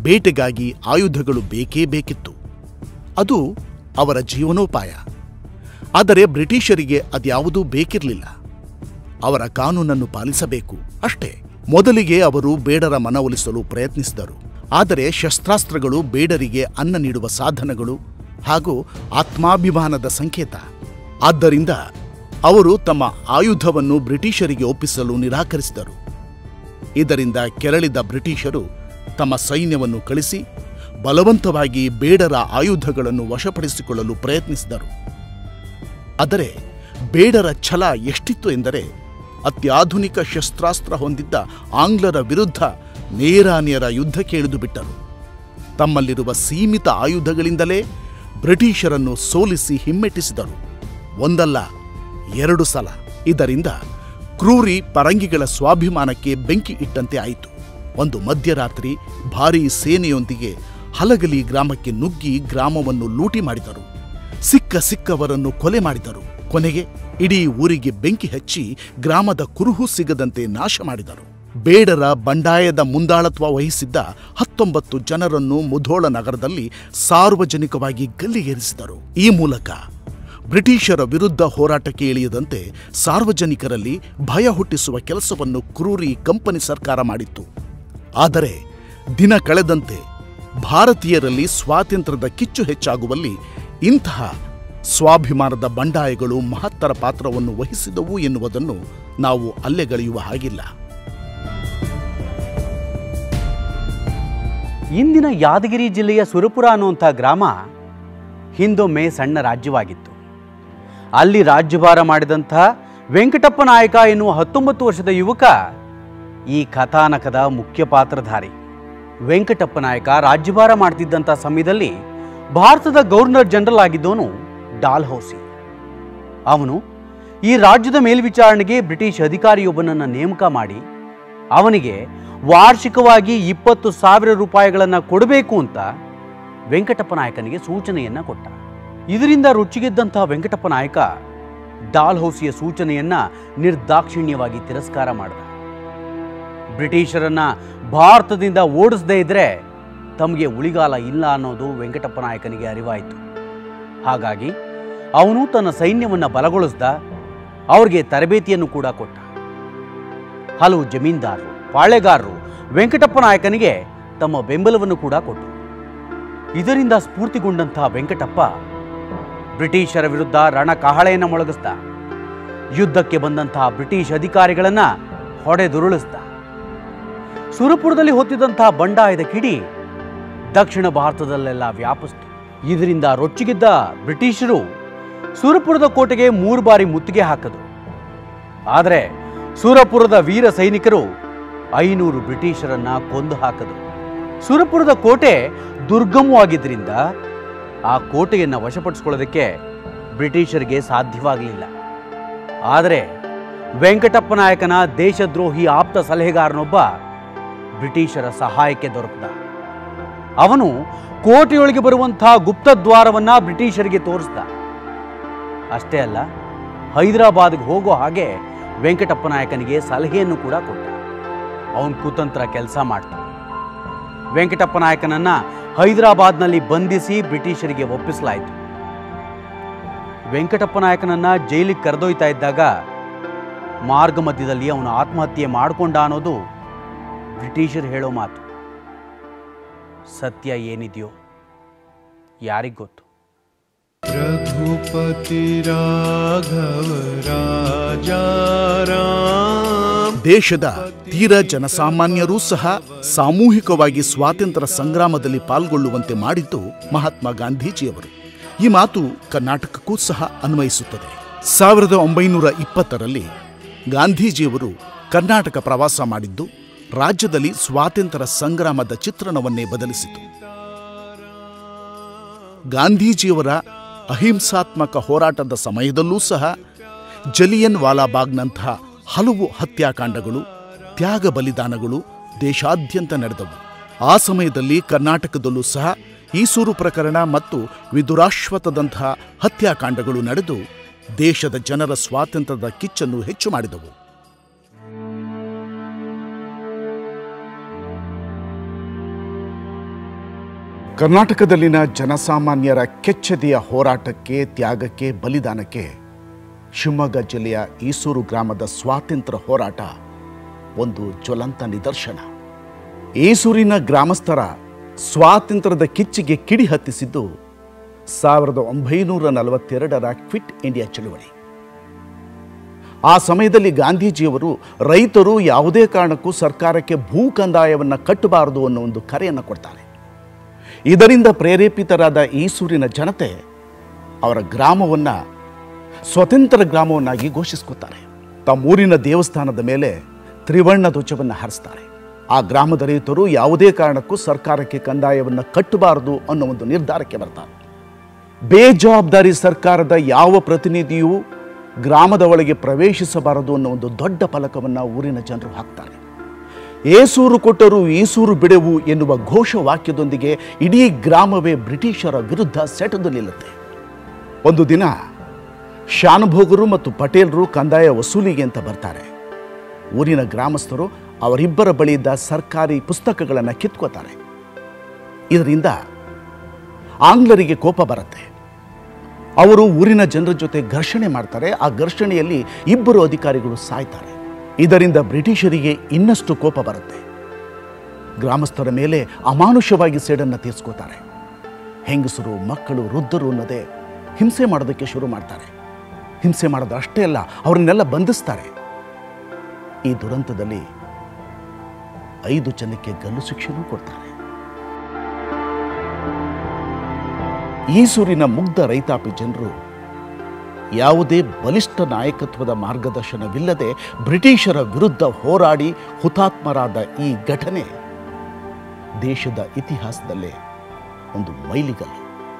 ಬೇಟೆಗಾಗಿ ಆಯುಧಗಳು ಬೇಕೇ ಬೇಕಿತ್ತು ಅದು ಅವರ ಜೀವನೋಪಾಯ ಆದರೆ ಬ್ರಿಟಿಷರಿಗೆ ಅದ್ಯಾವುದೂ ಬೇಕಿರಲಿಲ್ಲ ಅವರ ಕಾನೂನನ್ನು ಪಾಲಿಸಬೇಕು ಅಷ್ಟೇ ಮೊದಲಿಗೆ ಅವರು ಬೇಡರ ಮನವೊಲಿಸಲು ಪ್ರಯತ್ನಿಸಿದರು ಆದರೆ ಶಸ್ತ್ರಾಸ್ತ್ರಗಳು ಬೇಡರಿಗೆ ಅನ್ನ ನೀಡುವ ಸಾಧನಗಳು ಹಾಗೂ ಆತ್ಮಾಭಿಮಾನದ ಸಂಕೇತ ಆದ್ದರಿಂದ ಅವರು ತಮ್ಮ ಆಯುಧವನ್ನು ಬ್ರಿಟಿಷರಿಗೆ ಒಪ್ಪಿಸಲು ನಿರಾಕರಿಸಿದರು ಇದರಿಂದ ಕೆರಳಿದ ಬ್ರಿಟಿಷರು ತಮ್ಮ ಸೈನ್ಯವನ್ನು ಕಳಿಸಿ ಬಲವಂತವಾಗಿ ಬೇಡರ ಆಯುಧಗಳನ್ನು ವಶಪಡಿಸಿಕೊಳ್ಳಲು ಪ್ರಯತ್ನಿಸಿದರು ಆದರೆ ಬೇಡರ ಛಲ ಎಷ್ಟಿತ್ತು ಎಂದರೆ ಅತ್ಯಾಧುನಿಕ ಶಸ್ತ್ರಾಸ್ತ್ರ ಹೊಂದಿದ್ದ ಆಂಗ್ಲರ ವಿರುದ್ಧ ನೇರಾನೇರ ಯುದ್ಧಕ್ಕೆ ಇಳಿದು ಬಿಟ್ಟರು ತಮ್ಮಲ್ಲಿರುವ ಸೀಮಿತ ಆಯುಧಗಳಿಂದಲೇ ಬ್ರಿಟಿಷರನ್ನು ಸೋಲಿಸಿ ಹಿಮ್ಮೆಟ್ಟಿಸಿದರು ಒಂದಲ್ಲ ಎರಡು ಸಲ ಇದರಿಂದ ಕ್ರೂರಿ ಪರಂಗಿಗಳ ಸ್ವಾಭಿಮಾನಕ್ಕೆ ಬೆಂಕಿ ಇಟ್ಟಂತೆ ಆಯಿತು ಒಂದು ಮಧ್ಯರಾತ್ರಿ ಭಾರೀ ಸೇನೆಯೊಂದಿಗೆ ಹಲಗಲಿ ಗ್ರಾಮಕ್ಕೆ ನುಗ್ಗಿ ಗ್ರಾಮವನ್ನು ಲೂಟಿ ಮಾಡಿದರು ಸಿಕ್ಕ ಸಿಕ್ಕವರನ್ನು ಕೊಲೆ ಮಾಡಿದರು ಕೊನೆಗೆ ಇಡೀ ಊರಿಗೆ ಬೆಂಕಿ ಹಚ್ಚಿ ಗ್ರಾಮದ ಕುರುಹು ಸಿಗದಂತೆ ನಾಶ ಮಾಡಿದರು ಬೇಡರ ಬಂಡಾಯದ ಮುಂದಾಳತ್ವ ವಹಿಸಿದ್ದ ಹತ್ತೊಂಬತ್ತು ಜನರನ್ನು ಮುಧೋಳ ನಗರದಲ್ಲಿ ಸಾರ್ವಜನಿಕವಾಗಿ ಗಲ್ಲಿಗೇರಿಸಿದರು ಈ ಮೂಲಕ ಬ್ರಿಟಿಷರ ವಿರುದ್ಧ ಹೋರಾಟಕ್ಕೆ ಇಳಿಯದಂತೆ ಸಾರ್ವಜನಿಕರಲ್ಲಿ ಭಯ ಹುಟ್ಟಿಸುವ ಕೆಲಸವನ್ನು ಕ್ರೂರಿ ಕಂಪನಿ ಸರ್ಕಾರ ಮಾಡಿತ್ತು ಆದರೆ ದಿನ ಕಳೆದಂತೆ ಭಾರತೀಯರಲ್ಲಿ ಸ್ವಾತಂತ್ರ್ಯದ ಕಿಚ್ಚು ಹೆಚ್ಚಾಗುವಲ್ಲಿ ಇಂತಹ ಸ್ವಾಭಿಮಾನದ ಬಂಡಾಯಗಳು ಮಹತ್ತರ ಪಾತ್ರವನ್ನು ವಹಿಸಿದವು ಎನ್ನುವುದನ್ನು ನಾವು ಅಲ್ಲೆಗಳೆಯುವ ಹಾಗಿಲ್ಲ ಇಂದಿನ ಯಾದಗಿರಿ ಜಿಲ್ಲೆಯ ಸುರಪುರ ಅನ್ನುವಂಥ ಗ್ರಾಮ ಹಿಂದೊಮ್ಮೆ ಸಣ್ಣ ರಾಜ್ಯವಾಗಿತ್ತು ಅಲ್ಲಿ ರಾಜ್ಯಭಾರ ಮಾಡಿದಂಥ ವೆಂಕಟಪ್ಪ ನಾಯಕ ಎನ್ನುವ ಹತ್ತೊಂಬತ್ತು ವರ್ಷದ ಯುವಕ ಈ ಕಥಾನಕದ ಮುಖ್ಯ ಪಾತ್ರಧಾರಿ ವೆಂಕಟಪ್ಪ ನಾಯಕ ರಾಜ್ಯಭಾರ ಮಾಡ್ತಿದ್ದಂಥ ಸಮಯದಲ್ಲಿ ಭಾರತದ ಗವರ್ನರ್ ಜನರಲ್ ಆಗಿದ್ದವನು ಡಾಲ್ ಹೌಸಿ ಅವನು ಈ ರಾಜ್ಯದ ಮೇಲ್ವಿಚಾರಣೆಗೆ ಬ್ರಿಟಿಷ್ ಅಧಿಕಾರಿಯೊಬ್ಬನನ್ನು ನೇಮಕ ಮಾಡಿ ಅವನಿಗೆ ವಾರ್ಷಿಕವಾಗಿ ಇಪ್ಪತ್ತು ಸಾವಿರ ರೂಪಾಯಿಗಳನ್ನು ಕೊಡಬೇಕು ಅಂತ ವೆಂಕಟಪ್ಪ ನಾಯಕನಿಗೆ ಸೂಚನೆಯನ್ನ ಕೊಟ್ಟ ಇದರಿಂದ ರುಚಿಗೆದ್ದಂತಹ ವೆಂಕಟಪ್ಪ ನಾಯಕ ಡಾಲ್ ಹೌಸಿಯ ಸೂಚನೆಯನ್ನ ನಿರ್ದಾಕ್ಷಿಣ್ಯವಾಗಿ ತಿರಸ್ಕಾರ ಮಾಡಿದ ಬ್ರಿಟಿಷರನ್ನ ಭಾರತದಿಂದ ಓಡಿಸದೇ ಇದ್ರೆ ತಮಗೆ ಉಳಿಗಾಲ ಇಲ್ಲ ಅನ್ನೋದು ವೆಂಕಟಪ್ಪ ನಾಯಕನಿಗೆ ಅರಿವಾಯಿತು ಹಾಗಾಗಿ ಅವನು ತನ್ನ ಸೈನ್ಯವನ್ನು ಬಲಗೊಳಿಸ್ದ ಅವ್ರಿಗೆ ತರಬೇತಿಯನ್ನು ಕೂಡ ಕೊಟ್ಟ ಹಲವು ಜಮೀನ್ದಾರರು ಪಾಳೆಗಾರರು ವೆಂಕಟಪ್ಪ ನಾಯಕನಿಗೆ ತಮ್ಮ ಬೆಂಬಲವನ್ನು ಕೂಡ ಕೊಟ್ಟರು ಇದರಿಂದ ಸ್ಫೂರ್ತಿಗೊಂಡಂತಹ ವೆಂಕಟಪ್ಪ ಬ್ರಿಟಿಷರ ವಿರುದ್ಧ ರಣಕಹಳೆಯನ್ನು ಮೊಳಗಿಸ್ದ ಯುದ್ಧಕ್ಕೆ ಬಂದಂತಹ ಬ್ರಿಟಿಷ್ ಅಧಿಕಾರಿಗಳನ್ನ ಹೊಡೆದುರುಳಿಸ್ದ ಸುರಪುರದಲ್ಲಿ ಹೊತ್ತಿದಂತಹ ಬಂಡಾಯದ ಕಿಡಿ ದಕ್ಷಿಣ ಭಾರತದಲ್ಲೆಲ್ಲ ವ್ಯಾಪಿಸ್ತು ಇದರಿಂದ ರೊಚ್ಚಿಗಿದ್ದ ಬ್ರಿಟಿಷರು ಸುರಪುರದ ಕೋಟೆಗೆ ಮೂರು ಬಾರಿ ಮುತ್ತಿಗೆ ಹಾಕದು ಆದರೆ ಸುರಪುರದ ವೀರ ಸೈನಿಕರು ಐನೂರು ಬ್ರಿಟಿಷರನ್ನ ಕೊಂದು ಹಾಕದು ಸುರಪುರದ ಕೋಟೆ ದುರ್ಗಮವಾಗಿದ್ದರಿಂದ ಆ ಕೋಟೆಯನ್ನು ವಶಪಡಿಸ್ಕೊಳ್ಳೋದಕ್ಕೆ ಬ್ರಿಟಿಷರಿಗೆ ಸಾಧ್ಯವಾಗಲಿಲ್ಲ ಆದರೆ ವೆಂಕಟಪ್ಪ ನಾಯಕನ ದೇಶದ್ರೋಹಿ ಆಪ್ತ ಸಲಹೆಗಾರನೊಬ್ಬ ಬ್ರಿಟಿಷರ ಸಹಾಯಕ್ಕೆ ದೊರಕಿದ ಅವನು ಕೋಟೆಯೊಳಗೆ ಬರುವಂತಹ ಗುಪ್ತದ್ವಾರವನ್ನ ಬ್ರಿಟಿಷರಿಗೆ ತೋರಿಸ್ದ ಅಷ್ಟೇ ಅಲ್ಲ ಹೈದರಾಬಾದ್ಗೆ ಹೋಗೋ ಹಾಗೆ ವೆಂಕಟಪ್ಪ ನಾಯಕನಿಗೆ ಸಲಹೆಯನ್ನು ಕೂಡ ಕೊಟ್ಟ ಅವನು ಕುತಂತ್ರ ಕೆಲಸ ಮಾಡ್ದ ವೆಂಕಟಪ್ಪ ನಾಯಕನನ್ನ ಹೈದರಾಬಾದ್ನಲ್ಲಿ ಬಂಧಿಸಿ ಬ್ರಿಟಿಷರಿಗೆ ಒಪ್ಪಿಸಲಾಯಿತು ವೆಂಕಟಪ್ಪ ನಾಯಕನನ್ನ ಜೈಲಿಗೆ ಕರೆದೊಯ್ತಾ ಇದ್ದಾಗ ಮಾರ್ಗ ಮಧ್ಯದಲ್ಲಿ ಅವನು ಆತ್ಮಹತ್ಯೆ ಮಾಡಿಕೊಂಡ ಅನ್ನೋದು ಬ್ರಿಟಿಷರು ಹೇಳೋ ಮಾತು ಸತ್ಯ ಏನಿದೆಯೋ ಯಾರಿಗ್ ಗೊತ್ತು रघुपति राघव राजा राम ದೇಶದ ತೀರ ಜನಸಾಮಾನ್ಯರೂ ಸಹ ಸಾಮೂಹಿಕವಾಗಿ ಸ್ವಾತಂತ್ರ್ಯ ಸಂಗ್ರಾಮದಲ್ಲಿ ಪಾಲ್ಗೊಳ್ಳುವಂತೆ ಮಾಡಿದ್ದು ಮಹಾತ್ಮ ಗಾಂಧೀಜಿಯವರು ಈ ಮಾತು ಕರ್ನಾಟಕಕ್ಕೂ ಸಹ ಅನ್ವಯಿಸುತ್ತದೆ ಸಾವಿರದ ಒಂಬೈನೂರ ಇಪ್ಪತ್ತರಲ್ಲಿ ಗಾಂಧೀಜಿಯವರು ಕರ್ನಾಟಕ ಪ್ರವಾಸ ಮಾಡಿದ್ದು ರಾಜ್ಯದಲ್ಲಿ ಸ್ವಾತಂತ್ರ್ಯ ಸಂಗ್ರಾಮದ ಚಿತ್ರಣವನ್ನೇ ಬದಲಿಸಿತು ಗಾಂಧೀಜಿಯವರ ಅಹಿಂಸಾತ್ಮಕ ಹೋರಾಟದ ಸಮಯದಲ್ಲೂ ಸಹ ಜಲಿಯನ್ ವಾಲಾಬಾಗ್ನಂತಹ ಹಲವು ಹತ್ಯಾಕಾಂಡಗಳು ತ್ಯಾಗ ಬಲಿದಾನಗಳು ದೇಶಾದ್ಯಂತ ನಡೆದವು ಆ ಸಮಯದಲ್ಲಿ ಕರ್ನಾಟಕದಲ್ಲೂ ಸಹ ಈಸೂರು ಪ್ರಕರಣ ಮತ್ತು ವಿದುರಾಶ್ವತದಂತಹ ಹತ್ಯಾಕಾಂಡಗಳು ನಡೆದು ದೇಶದ ಜನರ ಸ್ವಾತಂತ್ರ್ಯದ ಕಿಚ್ಚನ್ನು ಹೆಚ್ಚು ಮಾಡಿದವು ಕರ್ನಾಟಕದಲ್ಲಿನ ಜನಸಾಮಾನ್ಯರ ಕೆಚ್ಚೆದೆಯ ಹೋರಾಟಕ್ಕೆ ತ್ಯಾಗಕ್ಕೆ ಬಲಿದಾನಕ್ಕೆ ಶಿವಮೊಗ್ಗ ಜಿಲ್ಲೆಯ ಈಸೂರು ಗ್ರಾಮದ ಸ್ವಾತಂತ್ರ್ಯ ಹೋರಾಟ ಒಂದು ಜ್ವಲಂತ ನಿದರ್ಶನ ಈಸೂರಿನ ಗ್ರಾಮಸ್ಥರ ಸ್ವಾತಂತ್ರ್ಯದ ಕಿಚ್ಚಿಗೆ ಕಿಡಿ ಹತ್ತಿಸಿದ್ದು ಸಾವಿರದ ಒಂಬೈನೂರ ನಲವತ್ತೆರಡರ ಕ್ವಿಟ್ ಇಂಡಿಯಾ ಚಳುವಳಿ ಆ ಸಮಯದಲ್ಲಿ ಗಾಂಧೀಜಿಯವರು ರೈತರು ಯಾವುದೇ ಕಾರಣಕ್ಕೂ ಸರ್ಕಾರಕ್ಕೆ ಭೂ ಕಂದಾಯವನ್ನು ಕಟ್ಟಬಾರದು ಅನ್ನೋ ಒಂದು ಕರೆಯನ್ನು ಕೊಡ್ತಾರೆ ಇದರಿಂದ ಪ್ರೇರೇಪಿತರಾದ ಈಸೂರಿನ ಜನತೆ ಅವರ ಗ್ರಾಮವನ್ನು ಸ್ವತಂತ್ರ ಗ್ರಾಮವನ್ನಾಗಿ ಘೋಷಿಸ್ಕೊತಾರೆ ತಮ್ಮೂರಿನ ದೇವಸ್ಥಾನದ ಮೇಲೆ ತ್ರಿವರ್ಣ ಧ್ವಜವನ್ನು ಹಾರಿಸ್ತಾರೆ ಆ ಗ್ರಾಮದ ರೈತರು ಯಾವುದೇ ಕಾರಣಕ್ಕೂ ಸರ್ಕಾರಕ್ಕೆ ಕಂದಾಯವನ್ನು ಕಟ್ಟಬಾರದು ಅನ್ನೋ ಒಂದು ನಿರ್ಧಾರಕ್ಕೆ ಬರ್ತಾರೆ ಬೇಜವಾಬ್ದಾರಿ ಸರ್ಕಾರದ ಯಾವ ಪ್ರತಿನಿಧಿಯೂ ಗ್ರಾಮದ ಒಳಗೆ ಪ್ರವೇಶಿಸಬಾರದು ಅನ್ನೋ ಒಂದು ದೊಡ್ಡ ಫಲಕವನ್ನು ಊರಿನ ಜನರು ಹಾಕ್ತಾರೆ ಏಸೂರು ಕೊಟ್ಟರು ಈಸೂರು ಬಿಡೆವು ಎನ್ನುವ ಘೋಷವಾಕ್ಯದೊಂದಿಗೆ ಇಡೀ ಗ್ರಾಮವೇ ಬ್ರಿಟಿಷರ ವಿರುದ್ಧ ಸೆಟೆದು ನಿಲ್ಲುತ್ತೆ ಒಂದು ದಿನ ಶಾನುಭೋಗರು ಮತ್ತು ಪಟೇಲರು ಕಂದಾಯ ವಸೂಲಿಗೆ ಅಂತ ಬರ್ತಾರೆ ಊರಿನ ಗ್ರಾಮಸ್ಥರು ಅವರಿಬ್ಬರ ಬಳಿಯಿದ್ದ ಸರ್ಕಾರಿ ಪುಸ್ತಕಗಳನ್ನು ಕಿತ್ಕೋತಾರೆ ಇದರಿಂದ ಆಂಗ್ಲರಿಗೆ ಕೋಪ ಬರುತ್ತೆ ಅವರು ಊರಿನ ಜನರ ಜೊತೆ ಘರ್ಷಣೆ ಮಾಡ್ತಾರೆ ಆ ಘರ್ಷಣೆಯಲ್ಲಿ ಇಬ್ಬರು ಅಧಿಕಾರಿಗಳು ಸಾಯ್ತಾರೆ ಇದರಿಂದ ಬ್ರಿಟಿಷರಿಗೆ ಇನ್ನಷ್ಟು ಕೋಪ ಬರುತ್ತೆ ಗ್ರಾಮಸ್ಥರ ಮೇಲೆ ಅಮಾನುಷವಾಗಿ ಸೇಡನ್ನು ತೀರ್ಸ್ಕೋತಾರೆ ಹೆಂಗಸರು ಮಕ್ಕಳು ವೃದ್ಧರು ಅನ್ನೋದೇ ಹಿಂಸೆ ಮಾಡೋದಕ್ಕೆ ಶುರು ಮಾಡ್ತಾರೆ ಹಿಂಸೆ ಮಾಡೋದು ಅಷ್ಟೇ ಅಲ್ಲ ಅವರನ್ನೆಲ್ಲ ಬಂಧಿಸ್ತಾರೆ ಈ ದುರಂತದಲ್ಲಿ ಐದು ಜನಕ್ಕೆ ಗಲ್ಲು ಶಿಕ್ಷೆನೂ ಕೊಡ್ತಾರೆ ಈಸೂರಿನ ಮುಗ್ಧ ರೈತಾಪಿ ಜನರು ಯಾವುದೇ ಬಲಿಷ್ಠ ನಾಯಕತ್ವದ ಮಾರ್ಗದರ್ಶನವಿಲ್ಲದೆ ಬ್ರಿಟಿಷರ ವಿರುದ್ಧ ಹೋರಾಡಿ ಹುತಾತ್ಮರಾದ ಈ ಘಟನೆ ದೇಶದ ಇತಿಹಾಸದಲ್ಲೇ ಒಂದು ಮೈಲಿಗಲ್ಲು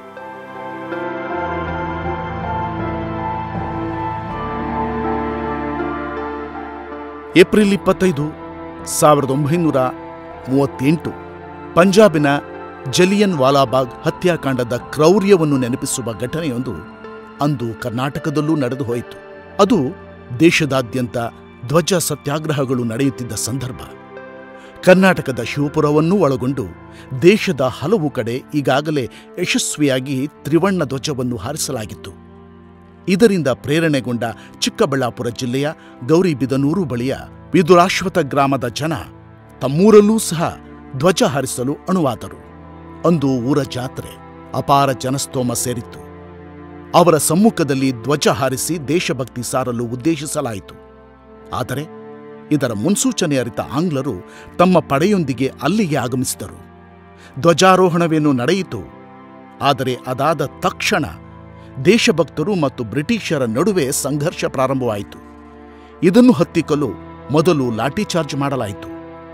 ಏಪ್ರಿಲ್ ಇಪ್ಪತ್ತೈದು ಸಾವಿರದ ಒಂಬೈನೂರ ಮೂವತ್ತೆಂಟು ಪಂಜಾಬಿನ ಜಲಿಯನ್ ವಾಲಾಬಾಗ್ ಹತ್ಯಾಕಾಂಡದ ಕ್ರೌರ್ಯವನ್ನು ನೆನಪಿಸುವ ಘಟನೆಯೊಂದು ಅಂದು ಕರ್ನಾಟಕದಲ್ಲೂ ನಡೆದು ಹೋಯಿತು ಅದು ದೇಶದಾದ್ಯಂತ ಧ್ವಜ ಸತ್ಯಾಗ್ರಹಗಳು ನಡೆಯುತ್ತಿದ್ದ ಸಂದರ್ಭ ಕರ್ನಾಟಕದ ಶಿವಪುರವನ್ನೂ ಒಳಗೊಂಡು ದೇಶದ ಹಲವು ಕಡೆ ಈಗಾಗಲೇ ಯಶಸ್ವಿಯಾಗಿ ತ್ರಿವರ್ಣ ಧ್ವಜವನ್ನು ಹಾರಿಸಲಾಗಿತ್ತು ಇದರಿಂದ ಪ್ರೇರಣೆಗೊಂಡ ಚಿಕ್ಕಬಳ್ಳಾಪುರ ಜಿಲ್ಲೆಯ ಗೌರಿಬಿದನೂರು ಬಳಿಯ ವಿದುರಾಶ್ವತ ಗ್ರಾಮದ ಜನ ತಮ್ಮೂರಲ್ಲೂ ಸಹ ಧ್ವಜ ಹಾರಿಸಲು ಅಣುವಾದರು ಅಂದು ಊರ ಜಾತ್ರೆ ಅಪಾರ ಜನಸ್ತೋಮ ಸೇರಿತ್ತು ಅವರ ಸಮ್ಮುಖದಲ್ಲಿ ಧ್ವಜ ಹಾರಿಸಿ ದೇಶಭಕ್ತಿ ಸಾರಲು ಉದ್ದೇಶಿಸಲಾಯಿತು ಆದರೆ ಇದರ ಮುನ್ಸೂಚನೆ ಅರಿತ ಆಂಗ್ಲರು ತಮ್ಮ ಪಡೆಯೊಂದಿಗೆ ಅಲ್ಲಿಗೆ ಆಗಮಿಸಿದರು ಧ್ವಜಾರೋಹಣವೇನು ನಡೆಯಿತು ಆದರೆ ಅದಾದ ತಕ್ಷಣ ದೇಶಭಕ್ತರು ಮತ್ತು ಬ್ರಿಟಿಷರ ನಡುವೆ ಸಂಘರ್ಷ ಪ್ರಾರಂಭವಾಯಿತು ಇದನ್ನು ಹತ್ತಿಕ್ಕಲು ಮೊದಲು ಲಾಠಿಚಾರ್ಜ್ ಮಾಡಲಾಯಿತು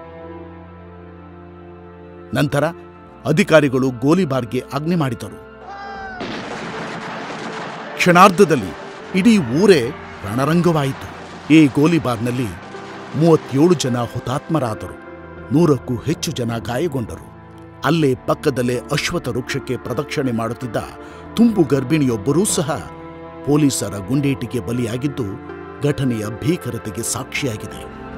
ನಂತರ ಅಧಿಕಾರಿಗಳು ಗೋಲಿಬಾರ್ಗೆ ಆಜ್ಞೆ ಮಾಡಿದರು ಕ್ಷಣಾರ್ಧದಲ್ಲಿ ಇಡೀ ಊರೇ ರಣರಂಗವಾಯಿತು ಈ ಗೋಲಿಬಾರ್ನಲ್ಲಿ ಮೂವತ್ತೇಳು ಜನ ಹುತಾತ್ಮರಾದರು ನೂರಕ್ಕೂ ಹೆಚ್ಚು ಜನ ಗಾಯಗೊಂಡರು ಅಲ್ಲೇ ಪಕ್ಕದಲ್ಲೇ ಅಶ್ವಥ ವೃಕ್ಷಕ್ಕೆ ಪ್ರದಕ್ಷಿಣೆ ಮಾಡುತ್ತಿದ್ದ ತುಂಬು ಗರ್ಭಿಣಿಯೊಬ್ಬರೂ ಸಹ ಪೊಲೀಸರ ಗುಂಡೇಟಿಗೆ ಬಲಿಯಾಗಿದ್ದು ಘಟನೆಯ ಭೀಕರತೆಗೆ ಸಾಕ್ಷಿಯಾಗಿದೆ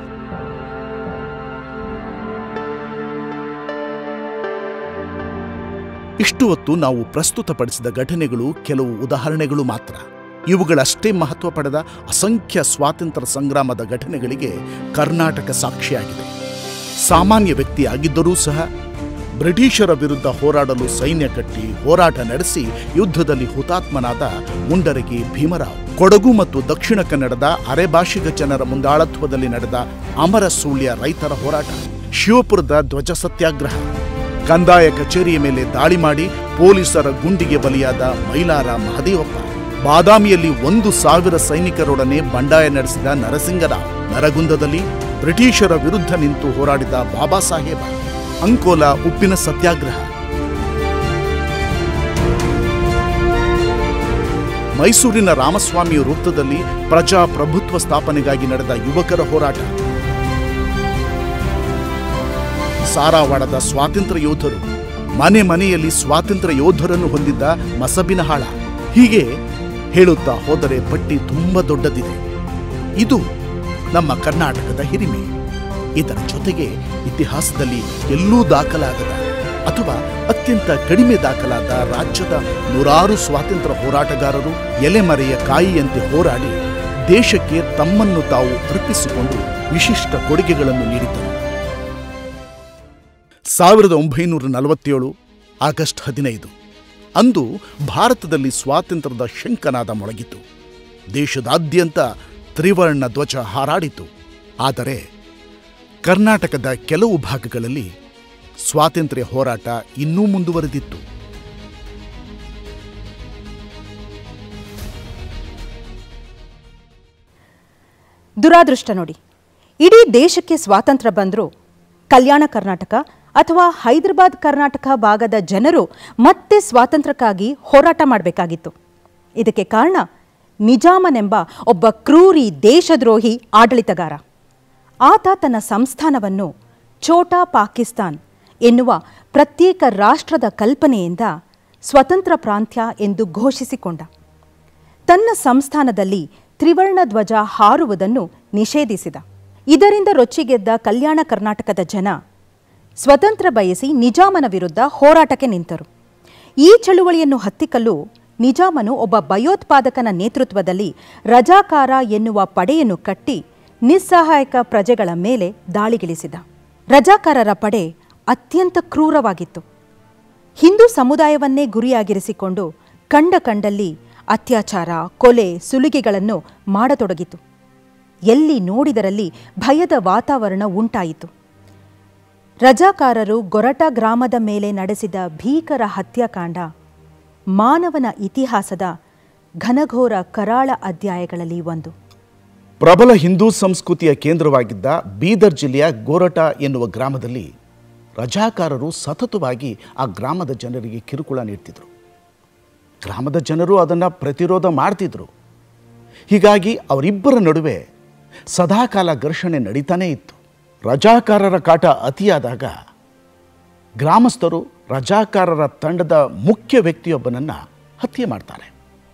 ಇಷ್ಟು ಹೊತ್ತು ನಾವು ಪ್ರಸ್ತುತಪಡಿಸಿದ ಘಟನೆಗಳು ಕೆಲವು ಉದಾಹರಣೆಗಳು ಮಾತ್ರ ಇವುಗಳಷ್ಟೇ ಮಹತ್ವ ಪಡೆದ ಅಸಂಖ್ಯ ಸ್ವಾತಂತ್ರ್ಯ ಸಂಗ್ರಾಮದ ಘಟನೆಗಳಿಗೆ ಕರ್ನಾಟಕ ಸಾಕ್ಷಿಯಾಗಿದೆ ಸಾಮಾನ್ಯ ವ್ಯಕ್ತಿಯಾಗಿದ್ದರೂ ಸಹ ಬ್ರಿಟಿಷರ ವಿರುದ್ಧ ಹೋರಾಡಲು ಸೈನ್ಯ ಕಟ್ಟಿ ಹೋರಾಟ ನಡೆಸಿ ಯುದ್ಧದಲ್ಲಿ ಹುತಾತ್ಮನಾದ ಮುಂಡರಗಿ ಭೀಮರಾವ್ ಕೊಡಗು ಮತ್ತು ದಕ್ಷಿಣ ಕನ್ನಡದ ಅರೆಭಾಷಿಕ ಜನರ ಮುಂದಾಳತ್ವದಲ್ಲಿ ನಡೆದ ಅಮರ ಸೂಳ್ಯ ರೈತರ ಹೋರಾಟ ಶಿವಪುರದ ಧ್ವಜ ಸತ್ಯಾಗ್ರಹ ಕಂದಾಯ ಕಚೇರಿಯ ಮೇಲೆ ದಾಳಿ ಮಾಡಿ ಪೊಲೀಸರ ಗುಂಡಿಗೆ ಬಲಿಯಾದ ಮೈಲಾರ ಮಹದೇವಪ್ಪ ಬಾದಾಮಿಯಲ್ಲಿ ಒಂದು ಸಾವಿರ ಸೈನಿಕರೊಡನೆ ಬಂಡಾಯ ನಡೆಸಿದ ನರಸಿಂಗರಾವ್ ನರಗುಂದದಲ್ಲಿ ಬ್ರಿಟಿಷರ ವಿರುದ್ಧ ನಿಂತು ಹೋರಾಡಿದ ಬಾಬಾ ಸಾಹೇಬ ಅಂಕೋಲ ಉಪ್ಪಿನ ಸತ್ಯಾಗ್ರಹ ಮೈಸೂರಿನ ರಾಮಸ್ವಾಮಿ ವೃತ್ತದಲ್ಲಿ ಪ್ರಜಾಪ್ರಭುತ್ವ ಸ್ಥಾಪನೆಗಾಗಿ ನಡೆದ ಯುವಕರ ಹೋರಾಟ ಸಾರಾವಾಡದ ಸ್ವಾತಂತ್ರ್ಯ ಯೋಧರು ಮನೆ ಮನೆಯಲ್ಲಿ ಸ್ವಾತಂತ್ರ್ಯ ಯೋಧರನ್ನು ಹೊಂದಿದ್ದ ಮಸಬಿನಹಾಳ ಹೀಗೆ ಹೇಳುತ್ತಾ ಹೋದರೆ ಪಟ್ಟಿ ತುಂಬ ದೊಡ್ಡದಿದೆ ಇದು ನಮ್ಮ ಕರ್ನಾಟಕದ ಹಿರಿಮೆ ಇದರ ಜೊತೆಗೆ ಇತಿಹಾಸದಲ್ಲಿ ಎಲ್ಲೂ ದಾಖಲಾಗದ ಅಥವಾ ಅತ್ಯಂತ ಕಡಿಮೆ ದಾಖಲಾದ ರಾಜ್ಯದ ನೂರಾರು ಸ್ವಾತಂತ್ರ್ಯ ಹೋರಾಟಗಾರರು ಎಲೆಮರೆಯ ಕಾಯಿಯಂತೆ ಹೋರಾಡಿ ದೇಶಕ್ಕೆ ತಮ್ಮನ್ನು ತಾವು ಅರ್ಪಿಸಿಕೊಂಡು ವಿಶಿಷ್ಟ ಕೊಡುಗೆಗಳನ್ನು ನೀಡಿದ್ದರು ಸಾವಿರದ ಒಂಬೈನೂರ ನಲವತ್ತೇಳು ಆಗಸ್ಟ್ ಹದಿನೈದು ಅಂದು ಭಾರತದಲ್ಲಿ ಸ್ವಾತಂತ್ರ್ಯದ ಶಂಕನಾದ ಮೊಳಗಿತು ದೇಶದಾದ್ಯಂತ ತ್ರಿವರ್ಣ ಧ್ವಜ ಹಾರಾಡಿತು ಆದರೆ ಕರ್ನಾಟಕದ ಕೆಲವು ಭಾಗಗಳಲ್ಲಿ ಸ್ವಾತಂತ್ರ್ಯ ಹೋರಾಟ ಇನ್ನೂ ಮುಂದುವರೆದಿತ್ತು ದುರಾದೃಷ್ಟ ನೋಡಿ ಇಡೀ ದೇಶಕ್ಕೆ ಸ್ವಾತಂತ್ರ್ಯ ಬಂದರೂ ಕಲ್ಯಾಣ ಕರ್ನಾಟಕ ಅಥವಾ ಹೈದರಾಬಾದ್ ಕರ್ನಾಟಕ ಭಾಗದ ಜನರು ಮತ್ತೆ ಸ್ವಾತಂತ್ರ್ಯಕ್ಕಾಗಿ ಹೋರಾಟ ಮಾಡಬೇಕಾಗಿತ್ತು ಇದಕ್ಕೆ ಕಾರಣ ನಿಜಾಮನೆಂಬ ಒಬ್ಬ ಕ್ರೂರಿ ದೇಶದ್ರೋಹಿ ಆಡಳಿತಗಾರ ಆತ ತನ್ನ ಸಂಸ್ಥಾನವನ್ನು ಛೋಟಾ ಪಾಕಿಸ್ತಾನ್ ಎನ್ನುವ ಪ್ರತ್ಯೇಕ ರಾಷ್ಟ್ರದ ಕಲ್ಪನೆಯಿಂದ ಸ್ವತಂತ್ರ ಪ್ರಾಂತ್ಯ ಎಂದು ಘೋಷಿಸಿಕೊಂಡ ತನ್ನ ಸಂಸ್ಥಾನದಲ್ಲಿ ತ್ರಿವರ್ಣ ಧ್ವಜ ಹಾರುವುದನ್ನು ನಿಷೇಧಿಸಿದ ಇದರಿಂದ ರೊಚ್ಚಿಗೆದ್ದ ಕಲ್ಯಾಣ ಕರ್ನಾಟಕದ ಜನ ಸ್ವತಂತ್ರ ಬಯಸಿ ನಿಜಾಮನ ವಿರುದ್ಧ ಹೋರಾಟಕ್ಕೆ ನಿಂತರು ಈ ಚಳುವಳಿಯನ್ನು ಹತ್ತಿಕ್ಕಲು ನಿಜಾಮನು ಒಬ್ಬ ಭಯೋತ್ಪಾದಕನ ನೇತೃತ್ವದಲ್ಲಿ ರಜಾಕಾರ ಎನ್ನುವ ಪಡೆಯನ್ನು ಕಟ್ಟಿ ನಿಸ್ಸಹಾಯಕ ಪ್ರಜೆಗಳ ಮೇಲೆ ದಾಳಿಗಿಳಿಸಿದ ರಜಾಕಾರರ ಪಡೆ ಅತ್ಯಂತ ಕ್ರೂರವಾಗಿತ್ತು ಹಿಂದೂ ಸಮುದಾಯವನ್ನೇ ಗುರಿಯಾಗಿರಿಸಿಕೊಂಡು ಕಂಡ ಕಂಡಲ್ಲಿ ಅತ್ಯಾಚಾರ ಕೊಲೆ ಸುಲಿಗೆಗಳನ್ನು ಮಾಡತೊಡಗಿತು ಎಲ್ಲಿ ನೋಡಿದರಲ್ಲಿ ಭಯದ ವಾತಾವರಣ ಉಂಟಾಯಿತು ರಜಾಕಾರರು ಗೊರಟ ಗ್ರಾಮದ ಮೇಲೆ ನಡೆಸಿದ ಭೀಕರ ಹತ್ಯಾಕಾಂಡ ಮಾನವನ ಇತಿಹಾಸದ ಘನಘೋರ ಕರಾಳ ಅಧ್ಯಾಯಗಳಲ್ಲಿ ಒಂದು ಪ್ರಬಲ ಹಿಂದೂ ಸಂಸ್ಕೃತಿಯ ಕೇಂದ್ರವಾಗಿದ್ದ ಬೀದರ್ ಜಿಲ್ಲೆಯ ಗೋರಟ ಎನ್ನುವ ಗ್ರಾಮದಲ್ಲಿ ರಜಾಕಾರರು ಸತತವಾಗಿ ಆ ಗ್ರಾಮದ ಜನರಿಗೆ ಕಿರುಕುಳ ನೀಡ್ತಿದ್ರು ಗ್ರಾಮದ ಜನರು ಅದನ್ನು ಪ್ರತಿರೋಧ ಮಾಡ್ತಿದ್ರು ಹೀಗಾಗಿ ಅವರಿಬ್ಬರ ನಡುವೆ ಸದಾಕಾಲ ಘರ್ಷಣೆ ನಡೀತಾನೇ ಇತ್ತು ರಜಾಕಾರರ ಕಾಟ ಅತಿಯಾದಾಗ ಗ್ರಾಮಸ್ಥರು ರಜಾಕಾರರ ತಂಡದ ಮುಖ್ಯ ವ್ಯಕ್ತಿಯೊಬ್ಬನನ್ನು ಹತ್ಯೆ ಮಾಡ್ತಾರೆ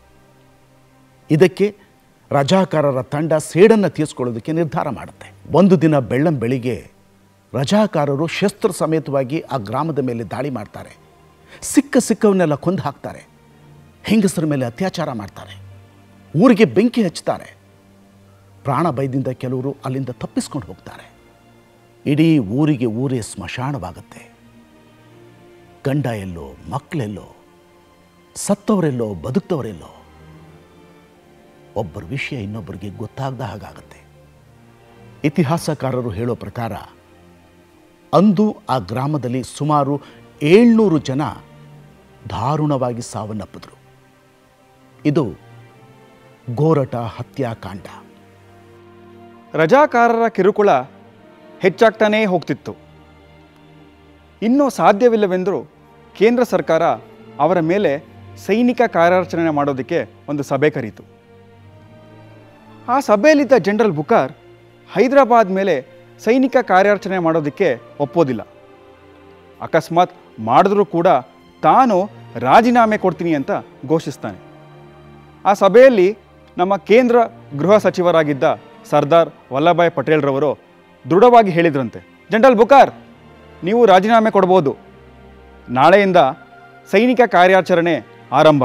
ಇದಕ್ಕೆ ರಜಾಕಾರರ ತಂಡ ಸೇಡನ್ನು ತೀರಿಸ್ಕೊಳ್ಳೋದಕ್ಕೆ ನಿರ್ಧಾರ ಮಾಡುತ್ತೆ ಒಂದು ದಿನ ಬೆಳ್ಳಂ ಬೆಳಿಗ್ಗೆ ರಜಾಕಾರರು ಶಸ್ತ್ರ ಸಮೇತವಾಗಿ ಆ ಗ್ರಾಮದ ಮೇಲೆ ದಾಳಿ ಮಾಡ್ತಾರೆ ಸಿಕ್ಕ ಸಿಕ್ಕವನ್ನೆಲ್ಲ ಕೊಂದು ಹಾಕ್ತಾರೆ ಹೆಂಗಸರ ಮೇಲೆ ಅತ್ಯಾಚಾರ ಮಾಡ್ತಾರೆ ಊರಿಗೆ ಬೆಂಕಿ ಹಚ್ತಾರೆ ಪ್ರಾಣ ಭಯದಿಂದ ಕೆಲವರು ಅಲ್ಲಿಂದ ತಪ್ಪಿಸ್ಕೊಂಡು ಹೋಗ್ತಾರೆ ಇಡೀ ಊರಿಗೆ ಊರೇ ಸ್ಮಶಾನವಾಗುತ್ತೆ ಗಂಡ ಎಲ್ಲೋ ಮಕ್ಕಳೆಲ್ಲೋ ಸತ್ತವರೆಲ್ಲೋ ಬದುಕ್ತವರೆಲ್ಲೋ ಒಬ್ಬರ ವಿಷಯ ಇನ್ನೊಬ್ಬರಿಗೆ ಗೊತ್ತಾಗದ ಹಾಗಾಗತ್ತೆ ಇತಿಹಾಸಕಾರರು ಹೇಳೋ ಪ್ರಕಾರ ಅಂದು ಆ ಗ್ರಾಮದಲ್ಲಿ ಸುಮಾರು ಏಳ್ನೂರು ಜನ ದಾರುಣವಾಗಿ ಸಾವನ್ನಪ್ಪಿದ್ರು ಇದು ಗೋರಟ ಹತ್ಯಾಕಾಂಡ ರಜಾಕಾರರ ಕಿರುಕುಳ ಹೆಚ್ಚಾಗ್ತಾನೇ ಹೋಗ್ತಿತ್ತು ಇನ್ನೂ ಸಾಧ್ಯವಿಲ್ಲವೆಂದರೂ ಕೇಂದ್ರ ಸರ್ಕಾರ ಅವರ ಮೇಲೆ ಸೈನಿಕ ಕಾರ್ಯಾಚರಣೆ ಮಾಡೋದಕ್ಕೆ ಒಂದು ಸಭೆ ಕರೀತು ಆ ಸಭೆಯಲ್ಲಿದ್ದ ಜನರಲ್ ಬುಕಾರ್ ಹೈದರಾಬಾದ್ ಮೇಲೆ ಸೈನಿಕ ಕಾರ್ಯಾಚರಣೆ ಮಾಡೋದಕ್ಕೆ ಒಪ್ಪೋದಿಲ್ಲ ಅಕಸ್ಮಾತ್ ಮಾಡಿದ್ರೂ ಕೂಡ ತಾನು ರಾಜೀನಾಮೆ ಕೊಡ್ತೀನಿ ಅಂತ ಘೋಷಿಸ್ತಾನೆ ಆ ಸಭೆಯಲ್ಲಿ ನಮ್ಮ ಕೇಂದ್ರ ಗೃಹ ಸಚಿವರಾಗಿದ್ದ ಸರ್ದಾರ್ ವಲ್ಲಭಾಯ್ ಪಟೇಲ್ರವರು ದೃಢವಾಗಿ ಹೇಳಿದ್ರಂತೆ ಜನರಲ್ ಬುಕಾರ್ ನೀವು ರಾಜೀನಾಮೆ ಕೊಡ್ಬೋದು ನಾಳೆಯಿಂದ ಸೈನಿಕ ಕಾರ್ಯಾಚರಣೆ ಆರಂಭ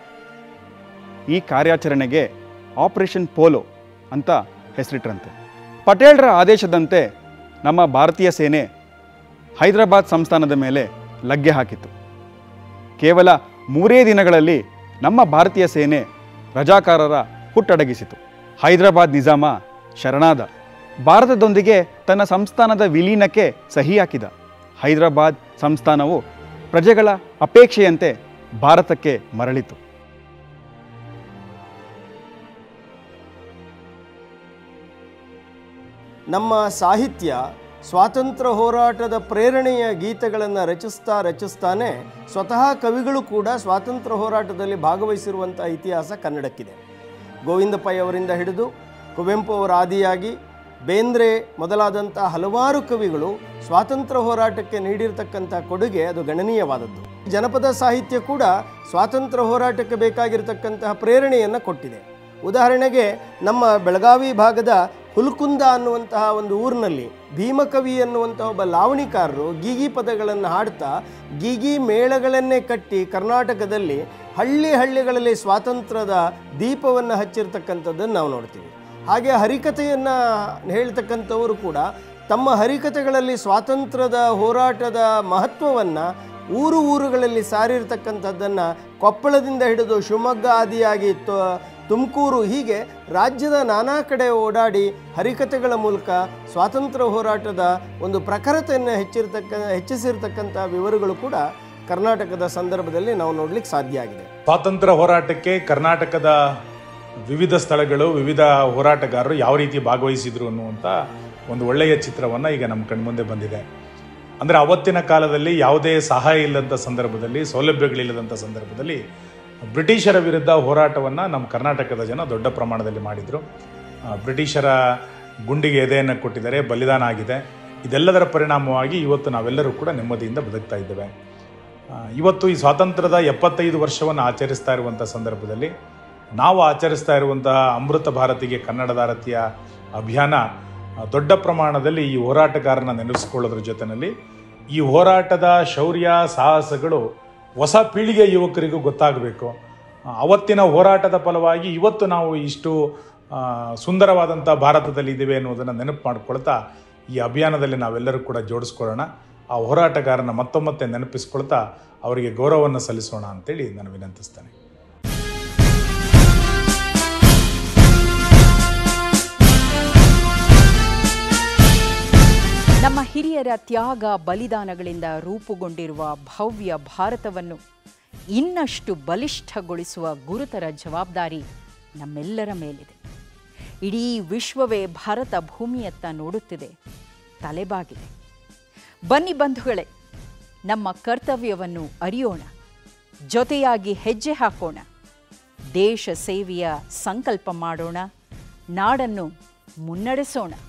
ಈ ಕಾರ್ಯಾಚರಣೆಗೆ ಆಪರೇಷನ್ ಪೋಲೋ ಅಂತ ಹೆಸರಿಟ್ರಂತೆ ಪಟೇಲ್ರ ಆದೇಶದಂತೆ ನಮ್ಮ ಭಾರತೀಯ ಸೇನೆ ಹೈದರಾಬಾದ್ ಸಂಸ್ಥಾನದ ಮೇಲೆ ಲಗ್ಗೆ ಹಾಕಿತು ಕೇವಲ ಮೂರೇ ದಿನಗಳಲ್ಲಿ ನಮ್ಮ ಭಾರತೀಯ ಸೇನೆ ರಜಾಕಾರರ ಹುಟ್ಟಡಗಿಸಿತು ಹೈದರಾಬಾದ್ ನಿಜಾಮ ಶರಣಾದ ಭಾರತದೊಂದಿಗೆ ತನ್ನ ಸಂಸ್ಥಾನದ ವಿಲೀನಕ್ಕೆ ಸಹಿ ಹಾಕಿದ ಹೈದರಾಬಾದ್ ಸಂಸ್ಥಾನವು ಪ್ರಜೆಗಳ ಅಪೇಕ್ಷೆಯಂತೆ ಭಾರತಕ್ಕೆ ಮರಳಿತು ನಮ್ಮ ಸಾಹಿತ್ಯ ಸ್ವಾತಂತ್ರ್ಯ ಹೋರಾಟದ ಪ್ರೇರಣೆಯ ಗೀತೆಗಳನ್ನು ರಚಿಸ್ತಾ ರಚಿಸ್ತಾನೆ ಸ್ವತಃ ಕವಿಗಳು ಕೂಡ ಸ್ವಾತಂತ್ರ್ಯ ಹೋರಾಟದಲ್ಲಿ ಭಾಗವಹಿಸಿರುವಂಥ ಇತಿಹಾಸ ಕನ್ನಡಕ್ಕಿದೆ ಗೋವಿಂದ ಪೈ ಅವರಿಂದ ಹಿಡಿದು ಕುವೆಂಪು ಅವರ ಆದಿಯಾಗಿ ಬೇಂದ್ರೆ ಮೊದಲಾದಂಥ ಹಲವಾರು ಕವಿಗಳು ಸ್ವಾತಂತ್ರ್ಯ ಹೋರಾಟಕ್ಕೆ ನೀಡಿರ್ತಕ್ಕಂಥ ಕೊಡುಗೆ ಅದು ಗಣನೀಯವಾದದ್ದು ಜನಪದ ಸಾಹಿತ್ಯ ಕೂಡ ಸ್ವಾತಂತ್ರ್ಯ ಹೋರಾಟಕ್ಕೆ ಬೇಕಾಗಿರತಕ್ಕಂತಹ ಪ್ರೇರಣೆಯನ್ನು ಕೊಟ್ಟಿದೆ ಉದಾಹರಣೆಗೆ ನಮ್ಮ ಬೆಳಗಾವಿ ಭಾಗದ ಹುಲ್ಕುಂದ ಅನ್ನುವಂತಹ ಒಂದು ಊರಿನಲ್ಲಿ ಭೀಮಕವಿ ಅನ್ನುವಂತಹ ಒಬ್ಬ ಲಾವಣಿಕಾರರು ಗೀಗಿ ಪದಗಳನ್ನು ಹಾಡ್ತಾ ಗೀಗಿ ಮೇಳಗಳನ್ನೇ ಕಟ್ಟಿ ಕರ್ನಾಟಕದಲ್ಲಿ ಹಳ್ಳಿ ಹಳ್ಳಿಗಳಲ್ಲಿ ಸ್ವಾತಂತ್ರ್ಯದ ದೀಪವನ್ನು ಹಚ್ಚಿರ್ತಕ್ಕಂಥದ್ದನ್ನು ನಾವು ನೋಡ್ತೀವಿ ಹಾಗೆ ಹರಿಕಥೆಯನ್ನು ಹೇಳ್ತಕ್ಕಂಥವರು ಕೂಡ ತಮ್ಮ ಹರಿಕಥೆಗಳಲ್ಲಿ ಸ್ವಾತಂತ್ರ್ಯದ ಹೋರಾಟದ ಮಹತ್ವವನ್ನು ಊರು ಊರುಗಳಲ್ಲಿ ಸಾರಿರ್ತಕ್ಕಂಥದ್ದನ್ನು ಕೊಪ್ಪಳದಿಂದ ಹಿಡಿದು ಶಿವಮೊಗ್ಗ ಆದಿಯಾಗಿ ತುಮಕೂರು ಹೀಗೆ ರಾಜ್ಯದ ನಾನಾ ಕಡೆ ಓಡಾಡಿ ಹರಿಕಥೆಗಳ ಮೂಲಕ ಸ್ವಾತಂತ್ರ್ಯ ಹೋರಾಟದ ಒಂದು ಪ್ರಖರತೆಯನ್ನು ಹೆಚ್ಚಿರ್ತಕ್ಕ ಹೆಚ್ಚಿಸಿರ್ತಕ್ಕಂಥ ವಿವರಗಳು ಕೂಡ ಕರ್ನಾಟಕದ ಸಂದರ್ಭದಲ್ಲಿ ನಾವು ನೋಡ್ಲಿಕ್ಕೆ ಸಾಧ್ಯ ಆಗಿದೆ ಸ್ವಾತಂತ್ರ್ಯ ಹೋರಾಟಕ್ಕೆ ಕರ್ನಾಟಕದ ವಿವಿಧ ಸ್ಥಳಗಳು ವಿವಿಧ ಹೋರಾಟಗಾರರು ಯಾವ ರೀತಿ ಭಾಗವಹಿಸಿದ್ರು ಅನ್ನುವಂಥ ಒಂದು ಒಳ್ಳೆಯ ಚಿತ್ರವನ್ನು ಈಗ ನಮ್ಮ ಕಣ್ಮುಂದೆ ಬಂದಿದೆ ಅಂದರೆ ಅವತ್ತಿನ ಕಾಲದಲ್ಲಿ ಯಾವುದೇ ಸಹಾಯ ಇಲ್ಲದಂಥ ಸಂದರ್ಭದಲ್ಲಿ ಸೌಲಭ್ಯಗಳಿಲ್ಲದಂಥ ಸಂದರ್ಭದಲ್ಲಿ ಬ್ರಿಟಿಷರ ವಿರುದ್ಧ ಹೋರಾಟವನ್ನು ನಮ್ಮ ಕರ್ನಾಟಕದ ಜನ ದೊಡ್ಡ ಪ್ರಮಾಣದಲ್ಲಿ ಮಾಡಿದರು ಆ, ಬ್ರಿಟಿಷರ ಗುಂಡಿಗೆ ಎದೆಯನ್ನು ಕೊಟ್ಟಿದ್ದಾರೆ ಬಲಿದಾನ ಆಗಿದೆ ಇದೆಲ್ಲದರ ಪರಿಣಾಮವಾಗಿ ಇವತ್ತು ನಾವೆಲ್ಲರೂ ಕೂಡ ನೆಮ್ಮದಿಯಿಂದ ಬದುಕ್ತಾ ಇದ್ದೇವೆ ಆ, ಇವತ್ತು ಈ ಸ್ವಾತಂತ್ರ್ಯದ ಎಪ್ಪತ್ತೈದು ವರ್ಷವನ್ನು ಆಚರಿಸ್ತಾ ಇರುವಂಥ ಸಂದರ್ಭದಲ್ಲಿ ನಾವು ಆಚರಿಸ್ತಾ ಇರುವಂತಹ ಅಮೃತ ಭಾರತಿಗೆ ಕನ್ನಡದಾರತಿಯ ಅಭಿಯಾನ ಆ, ದೊಡ್ಡ ಪ್ರಮಾಣದಲ್ಲಿ ಈ ಹೋರಾಟಗಾರನ ನೆನೆಸಿಕೊಳ್ಳೋದ್ರ ಜೊತೆಯಲ್ಲಿ ಈ ಹೋರಾಟದ ಶೌರ್ಯ ಸಾಹಸಗಳು ಹೊಸ ಪೀಳಿಗೆ ಯುವಕರಿಗೂ ಗೊತ್ತಾಗಬೇಕು ಆ, ಅವತ್ತಿನ ಹೋರಾಟದ ಫಲವಾಗಿ ಇವತ್ತು ನಾವು ಇಷ್ಟು ಆ, ಸುಂದರವಾದಂಥ ಭಾರತದಲ್ಲಿ ಇದ್ದೇವೆ ಅನ್ನೋದನ್ನು ನೆನಪು ಮಾಡಿಕೊಳ್ತಾ ಈ ಅಭಿಯಾನದಲ್ಲಿ ನಾವೆಲ್ಲರೂ ಕೂಡ ಜೋಡಿಸ್ಕೊಳ್ಳೋಣ ಆ ಹೋರಾಟಗಾರನ ಮತ್ತೊಮ್ಮತ್ತೆ ನೆನಪಿಸ್ಕೊಳ್ತಾ ಅವರಿಗೆ ಗೌರವವನ್ನು ಸಲ್ಲಿಸೋಣ ಅಂತೇಳಿ ನಾನು ವಿನಂತಿಸ್ತೇನೆ ನಮ್ಮ ಹಿರಿಯರ ತ್ಯಾಗ ಬಲಿದಾನಗಳಿಂದ ರೂಪುಗೊಂಡಿರುವ ಭವ್ಯ ಭಾರತವನ್ನು ಇನ್ನಷ್ಟು ಬಲಿಷ್ಠಗೊಳಿಸುವ ಗುರುತರ ಜವಾಬ್ದಾರಿ ನಮ್ಮೆಲ್ಲರ ಮೇಲಿದೆ ಇಡೀ ವಿಶ್ವವೇ ಭಾರತ ಭೂಮಿಯತ್ತ ನೋಡುತ್ತಿದೆ ತಲೆಬಾಗಿದೆ ಬನ್ನಿ ಬಂಧುಗಳೇ ನಮ್ಮ ಕರ್ತವ್ಯವನ್ನು ಅರಿಯೋಣ ಜೊತೆಯಾಗಿ ಹೆಜ್ಜೆ ಹಾಕೋಣ ದೇಶ ಸೇವೆಯ ಸಂಕಲ್ಪ ಮಾಡೋಣ ನಾಡನ್ನು ಮುನ್ನಡೆಸೋಣ